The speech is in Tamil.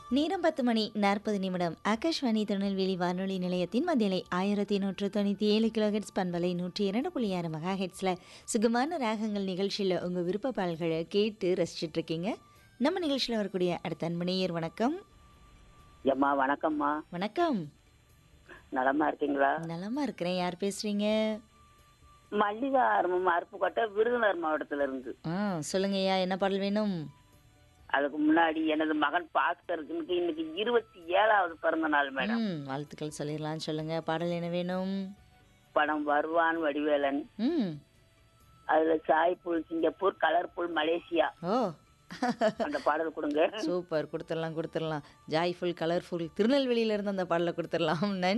நேரம் பத்து மணி நாற்பது நிமிடம் ஆகாஷ்வாணி திருநெல்வேலி வானொலி நிலையத்தின் மத்தியலை ஆயிரத்தி நூற்று தொண்ணூற்றி ஏழு கிலோஹெட்ஸ் பண்பலை நூற்றி இரண்டு புள்ளி ஆறு மெகா ஹெட்ஸில் சுகமான ராகங்கள் நிகழ்ச்சியில் உங்கள் விருப்ப பாடல்களை கேட்டு ரசிச்சிட்டு இருக்கீங்க நம்ம நிகழ்ச்சியில் வரக்கூடிய அடுத்த அன்பனையர் வணக்கம் ஏம்மா வணக்கம்மா வணக்கம் நலமா இருக்கீங்களா நலமா இருக்கிறேன் யார் பேசுறீங்க மல்லிகா அருமம் அருப்புக்கோட்டை விருதுநகர் மாவட்டத்துல இருந்து ஆ சொல்லுங்கய்யா என்ன பாடல் வேணும் அதுக்கு முன்னாடி எனது மகன் பாஸ்கருக்கு இன்னைக்கு இருபத்தி ஏழாவது பிறந்த நாள் மேடம் ம் வாழ்த்துக்கள் சொல்லிடலாம் சொல்லுங்க பாடல் என்ன வேணும் படம் வருவான் வடிவேலன் ம் அதுல சாய்புல் சிங்கப்பூர் கலர்புல் மலேசியா ஓ அந்த பாடல் கொடுங்க சூப்பர் கொடுத்துடலாம் கொடுத்துடலாம் ஜாய்ஃபுல் கலர்ஃபுல் திருநெல்வேலியில இருந்து அந்த பாடலை கொடுத்துடலாம் நன்றி